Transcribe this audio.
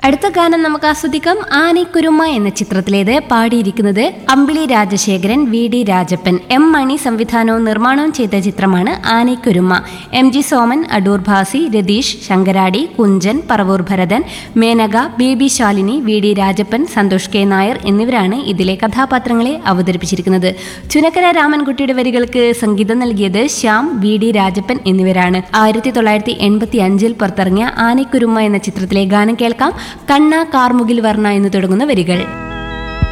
അടുത്ത ഗാനം നമുക്ക് ആസ്വദിക്കാം ആനക്കുരുമ എന്ന ചിത്രത്തിലേത് പാടിയിരിക്കുന്നത് Ambili Rajasekharan V D Rajappan M Mani സംവിധാനവും നിർമ്മാണവും ചെയ്ത ചിത്രമാണ് Aanakkorumma M G Soman Adoor Bhasi Ratheesh Sankaradi Kunchan Paravoor Bharathan Menaka baby Shalini V D Rajappan Santhosh K Nair എന്നിവരാണ് ഇതിലെ കഥാപാത്രങ്ങളെ അവതരിപ്പിച്ചിരിക്കുന്നത് ചുനക്കര രാമൻകുട്ടിയുടെ വരികൾക്ക് സംഗീതം നൽകിയത് ശ്യാം വി ഡി രാജപ്പൻ എന്നിവരാണ് ആയിരത്തി തൊള്ളായിരത്തി എൺപത്തി അഞ്ചിൽ പുറത്തിറങ്ങിയ ആനക്കുരുമ എന്ന ചിത്രത്തിലെ ഗാനം കേൾക്കാം കണ്ണ കാർമുകിൽ വർണ്ണ എന്ന് തുടങ്ങുന്ന വരികൾ